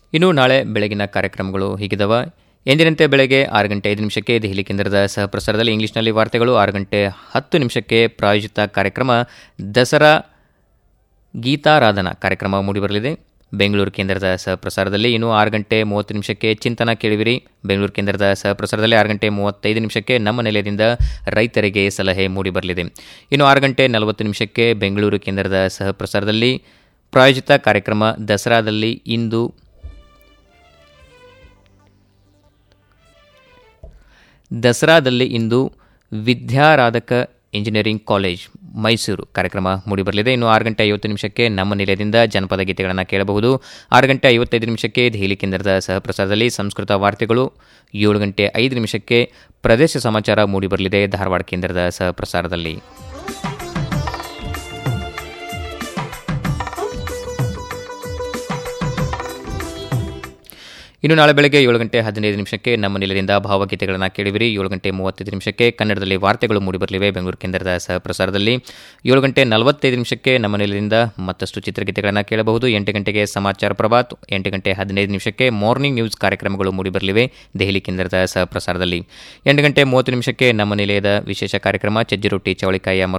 ಇನ್ನು ನಾಳೆ ಬೆಳಗಿನ ಕಾರ್ಯಕ್ರಮಗಳು ಹೀಗಿದವ ಎಂದಿನಂತೆ ಬೆಳಗ್ಗೆ ಆರು ಗಂಟೆ ಐದು ನಿಮಿಷಕ್ಕೆ ದೆಹಲಿ ಕೇಂದ್ರದ ಸಹಪ್ರಸಾರದಲ್ಲಿ ಇಂಗ್ಲಿಷ್ನಲ್ಲಿ ವಾರ್ತೆಗಳು ಆರು ಗಂಟೆ ಹತ್ತು ನಿಮಿಷಕ್ಕೆ ಪ್ರಾಯೋಜಿತ ಕಾರ್ಯಕ್ರಮ ದಸರಾ ಗೀತಾರಾಧನಾ ಕಾರ್ಯಕ್ರಮ ಮೂಡಿಬರಲಿದೆ ಬೆಂಗಳೂರು ಕೇಂದ್ರದ ಸಹಪ್ರಸಾರದಲ್ಲಿ ಇನ್ನು ಆರು ಗಂಟೆ ಮೂವತ್ತು ನಿಮಿಷಕ್ಕೆ ಚಿಂತನ ಕೇಳಿವಿರಿ ಬೆಂಗಳೂರು ಕೇಂದ್ರದ ಸಹಪ್ರಸಾರದಲ್ಲಿ ಆರು ಗಂಟೆ ಮೂವತ್ತೈದು ನಿಮಿಷಕ್ಕೆ ನಮ್ಮ ನಿಲಯದಿಂದ ರೈತರಿಗೆ ಸಲಹೆ ಮೂಡಿಬರಲಿದೆ ಇನ್ನು ಆರು ಗಂಟೆ ನಲವತ್ತು ನಿಮಿಷಕ್ಕೆ ಬೆಂಗಳೂರು ಕೇಂದ್ರದ ಸಹಪ್ರಸಾರದಲ್ಲಿ ಪ್ರಾಯೋಜಿತ ಕಾರ್ಯಕ್ರಮ ದಸರಾದಲ್ಲಿ ಇಂದು ದಸರಾದಲ್ಲಿ ಇಂದು ವಿದ್ಯಾರಾಧಕ ಇಂಜಿನಿಯರಿಂಗ್ ಕಾಲೇಜ್ ಮೈಸೂರು ಕಾರ್ಯಕ್ರಮ ಮೂಡಿಬರಲಿದೆ ಇನ್ನು ಆರು ಗಂಟೆ ಐವತ್ತು ನಿಮಿಷಕ್ಕೆ ನಮ್ಮ ನಿಲಯದಿಂದ ಜನಪದ ಗೀತೆಗಳನ್ನು ಕೇಳಬಹುದು ಆರು ಗಂಟೆ ಐವತ್ತೈದು ನಿಮಿಷಕ್ಕೆ ದೆಹಲಿ ಕೇಂದ್ರದ ಸಹಪ್ರಸಾರದಲ್ಲಿ ಸಂಸ್ಕೃತ ವಾರ್ತೆಗಳು ಏಳು ಗಂಟೆ ಐದು ನಿಮಿಷಕ್ಕೆ ಪ್ರದೇಶ ಸಮಾಚಾರ ಮೂಡಿಬರಲಿದೆ ಧಾರವಾಡ ಕೇಂದ್ರದ ಸಹಪ್ರಸಾರದಲ್ಲಿ ಇನ್ನು ನಾಳೆ ಬೆಳಗ್ಗೆ ಏಳು ಗಂಟೆ ಹದಿನೈದು ನಿಮಿಷಕ್ಕೆ ನಮ್ಮ ನಿಲಯದಿಂದ ಭಾವಗೀತೆಗಳನ್ನು ಕೇಳಿವಿರಿ ಏಳು ಗಂಟೆ ಮೂವತ್ತೈದು ನಿಮಿಷಕ್ಕೆ ಕನ್ನಡದಲ್ಲಿ ವಾರ್ತೆಗಳು ಮೂಡಿಬರಲಿವೆ ಬೆಂಗಳೂರು ಕೇಂದ್ರದ ಸಹಪ್ರಸಾರದಲ್ಲಿ ಏಳು ಗಂಟೆ ನಲವತ್ತೈದು ನಿಮಿಷಕ್ಕೆ ನಮ್ಮ ನಿಲಯದಿಂದ ಮತ್ತಷ್ಟು ಚಿತ್ರಗೀತೆಗಳನ್ನು ಕೇಳಬಹುದು ಎಂಟು ಗಂಟೆಗೆ ಸಮಾಚಾರ ಪ್ರಭಾತ್ ಎಂಟು ಗಂಟೆ ಹದಿನೈದು ನಿಮಿಷಕ್ಕೆ ಮಾರ್ನಿಂಗ್ ನ್ಯೂಸ್ ಕಾರ್ಯಕ್ರಮಗಳು ಮೂಡಿಬರಲಿವೆ ದೆಹಲಿ ಕೇಂದ್ರದ ಸಹಪ್ರಸಾರದಲ್ಲಿ ಎಂಟು ಗಂಟೆ ಮೂವತ್ತು ನಿಮಿಷಕ್ಕೆ ನಮ್ಮ ನಿಲಯದ ವಿಶೇಷ ಕಾರ್ಯಕ್ರಮ ಚಜ್ಜಿ ರೊಟ್ಟಿ ಚವಳಿಕಾಯಿಯ